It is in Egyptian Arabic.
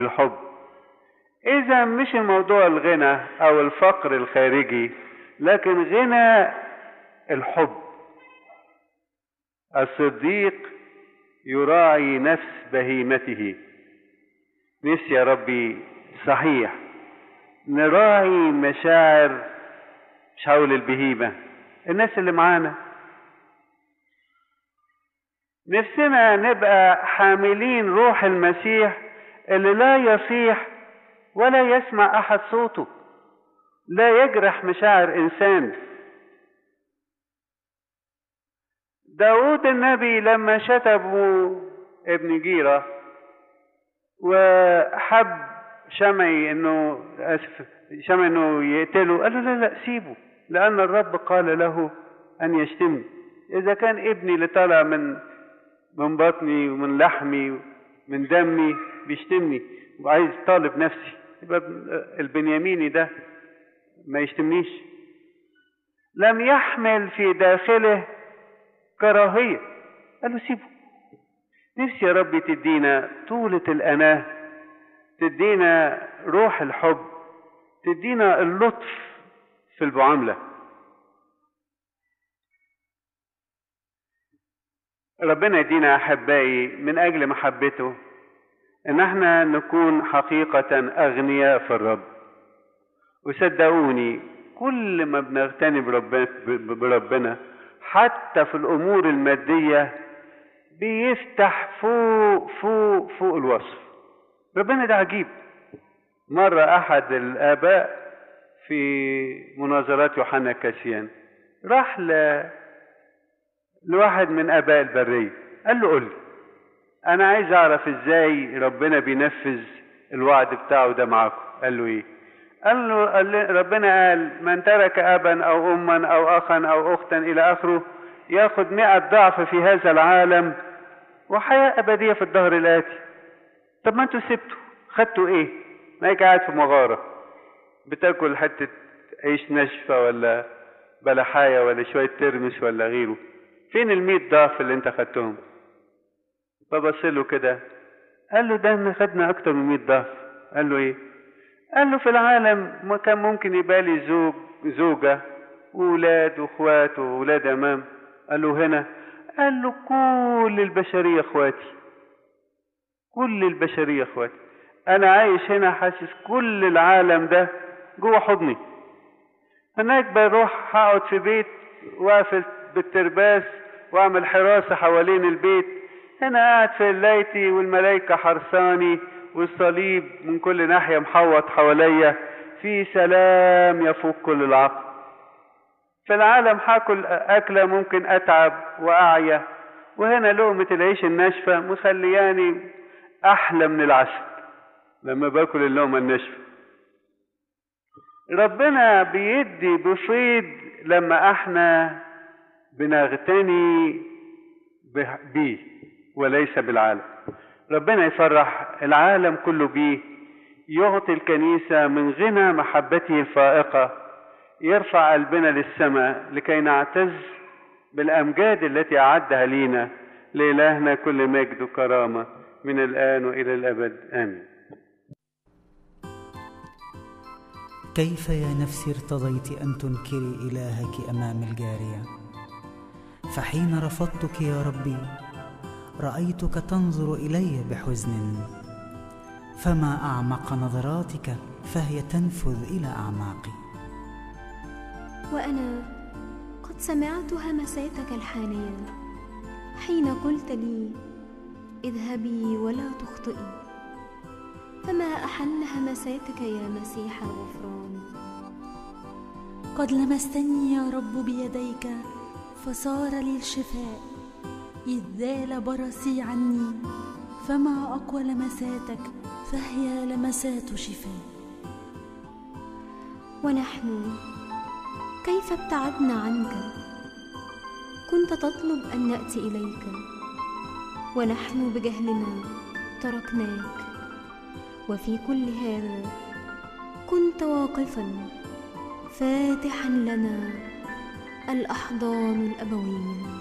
الحب اذا مش الموضوع الغنى او الفقر الخارجي لكن غنى الحب الصديق يراعي نفس بهيمته نفسي يا ربي صحيح نراعي مشاعر مش هقول البهيمة الناس اللي معانا نفسنا نبقى حاملين روح المسيح اللي لا يصيح ولا يسمع احد صوته لا يجرح مشاعر انسان داود النبي لما شتموا ابن جيرة وحب شمعي انه اسف شمعي انه يقتله قال له لا لا سيبه لان الرب قال له ان يشتمني اذا كان ابني اللي طالع من من بطني ومن لحمي من دمي بيشتمني وعايز طالب نفسي يبقى البنياميني ده ما يشتمنيش لم يحمل في داخله كراهية قال له سيبه نفسي يا ربي تدينا طولة الأناة تدينا روح الحب تدينا اللطف في المعاملة ربنا يدينا أحبائي من أجل محبته إن احنا نكون حقيقة أغنياء في الرب وصدقوني كل ما بنغتني بربنا, بربنا حتى في الأمور المادية بيفتح فوق فوق فوق الوصف ربنا ده عجيب مرة أحد الآباء في مناظرات يوحنا كاسيان راح ل... لواحد من آباء البرية قال له قول لي أنا عايز أعرف إزاي ربنا بينفذ الوعد بتاعه ده معاكم قال له إيه قال له قال له ربنا قال من ترك أبا أو أما أو أخا أو أختا إلى آخره ياخد مئة ضعف في هذا العالم وحياة أبدية في الدهر الآتي طب ما انتوا سبتوا خدتوا إيه؟ ما قاعد في مغارة بتاكل حتة عيش ناشفة ولا بلحاية ولا شوية ترمس ولا غيره فين المية ضعف اللي انت خدتهم؟ فبص له كده قال له ده احنا خدنا أكتر من مية ضعف قال له إيه؟ قال له في العالم ما كان ممكن يبقى لي زوج زوجة وولاد واخوات وولاد امام قال له هنا قال له كل البشرية اخواتي كل البشرية اخواتي انا عايش هنا حاسس كل العالم ده جوه حضني هناك بروح هقعد في بيت واقفل بالترباس واعمل حراسة حوالين البيت هنا قاعد في ليتي والملائكة حرساني والصليب من كل ناحية محوط حواليا في سلام يفوق كل العقل في العالم هاكل أكلة ممكن أتعب وأعيا وهنا لقمة العيش الناشفة مخلياني أحلى من العسل لما باكل اللقمة الناشفة ربنا بيدي بفيض لما احنا بنغتني بيه وليس بالعالم ربنا يفرح العالم كله بيه يعطي الكنيسة من غنى محبته الفائقة يرفع قلبنا للسماء لكي نعتز بالأمجاد التي أعدها لينا لإلهنا كل مجد وكرامة من الآن وإلى الأبد آمين كيف يا نفسي ارتضيت أن تنكري إلهك أمام الجارية فحين رفضتك يا ربي رأيتك تنظر إلي بحزن فما أعمق نظراتك فهي تنفذ إلى أعماقي وأنا قد سمعت همساتك الحانية حين قلت لي اذهبي ولا تخطئي فما أحن همساتك يا مسيح الغفران قد لمستني يا رب بيديك فصار لي الشفاء إذ ذال برصي عني فما أقوى لمساتك فهي لمسات شفاء ونحن كيف ابتعدنا عنك كنت تطلب أن نأتي إليك ونحن بجهلنا تركناك وفي كل هذا كنت واقفا فاتحا لنا الأحضان الأبوية